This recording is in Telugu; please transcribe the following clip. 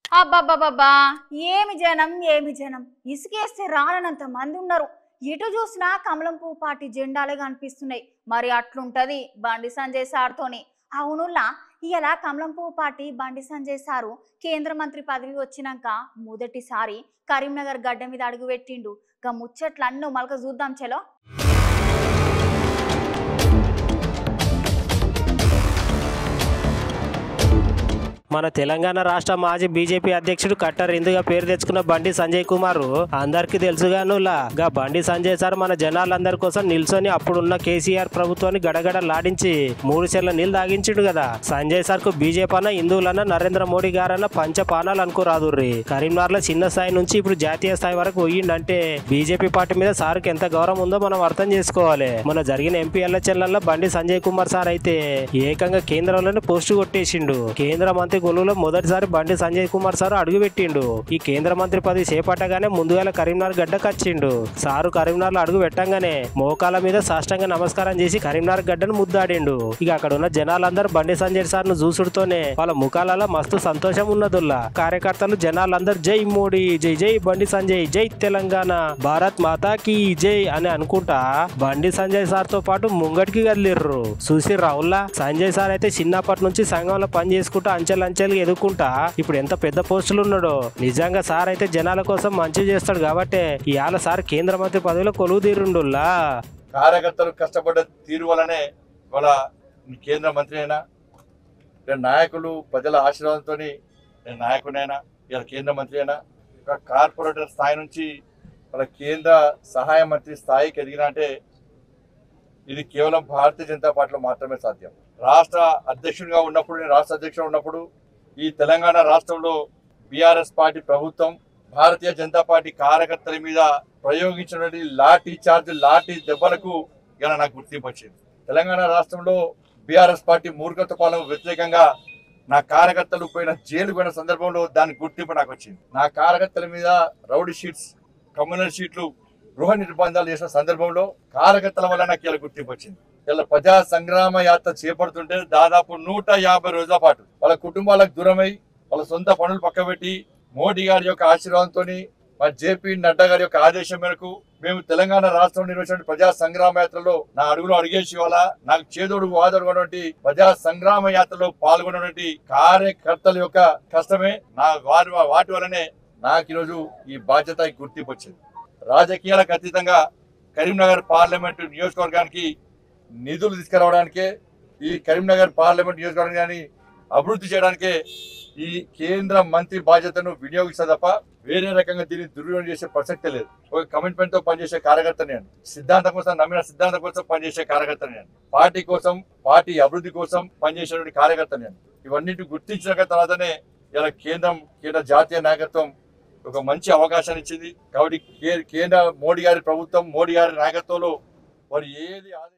అబ్బబ్బబ్బబ్బా ఏమి జనం ఏమి జనం ఇసుకేస్తే రాలనంత మంది ఉన్నారు ఎటు చూసినా కమలం పువ్వు పార్టీ జెండాలే కనిపిస్తున్నాయి మరి అట్లుంటది బండి సంజయ్ సార్తోని అవునుల్లా ఇలా కమలం పువ్వు పార్టీ బండి సంజయ్ సారు కేంద్ర మంత్రి పదవి వచ్చినాక మొదటిసారి కరీంనగర్ గడ్డ మీద అడుగుపెట్టిండు గా ముచ్చట్లన్నో మలక చూద్దాం చలో మన తెలంగాణ రాష్ట్ర మాజీ బీజేపీ అధ్యక్షుడు కట్టర్ ఇందుగా పేరు తెచ్చుకున్న బండి సంజయ్ కుమార్ అందరికి తెలుసుగానులా గా బండి సంజయ్ సార్ మన జనాలందరి కోసం నిల్చొని అప్పుడున్న కేసీఆర్ ప్రభుత్వాన్ని గడగడ లాడించి మూడు చెర్ల నీళ్ళు తాగించిండు కదా సంజయ్ సార్ కు బీజేపీ అన్న హిందువులన్న నరేంద్ర మోడీ గారన్న పంచపానాలు అనుకోరాదుర్రి కరీంనగర్ లో చిన్న స్థాయి నుంచి ఇప్పుడు జాతీయ స్థాయి వరకు పోయిండంటే బీజేపీ పార్టీ మీద సార్కి ఎంత గౌరవం ఉందో మనం అర్థం చేసుకోవాలి మన జరిగిన ఎంపీ ఎల్లచెల్లలో బండి సంజయ్ కుమార్ సార్ అయితే ఏకంగా కేంద్రంలోనే పోస్టు కొట్టేసిండు కేంద్ర మంత్రి కొలువులో మొదటిసారి బండి సంజయ్ కుమార్ సార్ అడుగు పెట్టిండు ఈ కేంద్ర మంత్రి పదవి చేపట్టగానే ముందుగా కరీంనగర్ గడ్డకొచ్చిండు సారు కరీంనగర్ లో అడుగు పెట్టంగానే మోకాల మీద సాష్టంగా నమస్కారం చేసి కరీంనగర్ గడ్డను ముద్దాడిండు ఇక అక్కడ ఉన్న జనాలందరూ బండి సంజయ్ సార్ ను చూసుడుతోనే వాళ్ళ ముఖాలలో మస్తు సంతోషం ఉన్నదుల్లా కార్యకర్తలు జనాలందరూ జై మోడీ జై జై బండి సంజయ్ జై తెలంగాణ భారత్ మాతాకి జై అని అనుకుంటా బండి సంజయ్ సార్ తో పాటు ముంగటికి కదిలిర్రు చూసి రావుల్లా సంజయ్ సార్ అయితే చిన్నప్పటి నుంచి సంఘంలో పని చేసుకుంటూ అంచెలంచెలుగా ఎదుర్కొంటా ఇప్పుడు ఎంత పెద్ద పోస్టులు ఉన్నాడో నిజంగా సార్ అయితే జనాల కోసం మంచి చేస్తాడు కాబట్టి ఇవాళ సార్ కేంద్ర మంత్రి పదవిలో కొలువు తీరుండుల్లా కార్యకర్తలు కష్టపడ్డ తీరు వలనే ఇవాళ కేంద్ర మంత్రి అయినా నేను నాయకులు ప్రజల ఆశీర్వాదంతో నేను నాయకుడైనా ఇలా కేంద్ర మంత్రి అయినా ఒక కార్పొరేటర్ స్థాయి నుంచి వాళ్ళ కేంద్ర సహాయ మంత్రి స్థాయికి ఎదిగిన అంటే ఇది కేవలం భారతీయ జనతా పార్టీలో మాత్రమే సాధ్యం రాష్ట్ర అధ్యక్షుడిగా ఉన్నప్పుడు నేను రాష్ట్ర అధ్యక్షుడు ఉన్నప్పుడు ఈ తెలంగాణ రాష్ట్రంలో బీఆర్ఎస్ పార్టీ ప్రభుత్వం భారతీయ జనతా పార్టీ కార్యకర్తల మీద ప్రయోగించినటువంటి లాఠీ చార్జ్ లాఠీ దెబ్బలకు ఇలా నాకు గుర్తింపు వచ్చింది తెలంగాణ రాష్ట్రంలో బీఆర్ఎస్ పార్టీ మూర్ఖత్వ పాలనకు వ్యతిరేకంగా నా కార్యకర్తలు పోయిన జైలు పోయిన సందర్భంలో దాని గుర్తింపు నాకు వచ్చింది నా కార్యకర్తల మీద రౌడీ షీట్స్ కమ్యూనల్ షీట్లు గృహ నిర్బంధాలు చేసిన సందర్భంలో కార్యకర్తల వల్ల నాకు ఇలా గుర్తింపు వచ్చింది ఇలా ప్రజా సంగ్రామ యాత్ర చేపడుతుంటే దాదాపు నూట యాభై రోజుల పాటు వాళ్ళ కుటుంబాలకు దూరమై వాళ్ళ సొంత పనులు పక్కబెట్టి మోడీ గారి యొక్క ఆశీర్వాదంతో మా జేపీ నడ్డా గారి యొక్క ఆదేశం మేరకు మేము తెలంగాణ రాష్ట్రంలో నిర్వహించిన ప్రజా సంగ్రామ యాత్రలో నా అడుగులో అడిగేసి వాళ్ళ నాకు చేదోడు వాదోడుకున్నటువంటి ప్రజా సంగ్రామ యాత్రలో పాల్గొన్నటువంటి కార్యకర్తల యొక్క కష్టమే నా వారి వాటి వల్లనే నాకు ఈరోజు ఈ బాధ్యత ఈ గుర్తింపు వచ్చింది రాజకీయాలకు అతీతంగా కరీంనగర్ పార్లమెంటు నియోజకవర్గానికి నిధులు తీసుకురావడానికే ఈ కరీంనగర్ పార్లమెంట్ నియోజకవర్గాన్ని అభివృద్ధి చేయడానికే ఈ కేంద్ర మంత్రి బాధ్యతను వినియోగిస్తా తప్ప వేరే రకంగా దీన్ని దుర్వినియోగం చేసే ప్రసక్తే లేదు ఒక కమిట్మెంట్ తో పనిచేసే కార్యకర్త నేను సిద్ధాంతం కోసం నమ్మిన సిద్ధాంతం కోసం పనిచేసే కార్యకర్త నేను పార్టీ కోసం పార్టీ అభివృద్ధి కోసం పనిచేసేటువంటి కార్యకర్త నేను ఇవన్నిటి గుర్తించిన తర్వాతనే ఇలా కేంద్రం కేంద్ర జాతీయ నాయకత్వం ఒక మంచి అవకాశాన్ని ఇచ్చింది కాబట్టి కే- కేంద్ర మోడీ గారి ప్రభుత్వం మోడీ గారి నాయకత్వంలో వారు ఏది ఆదేశించారో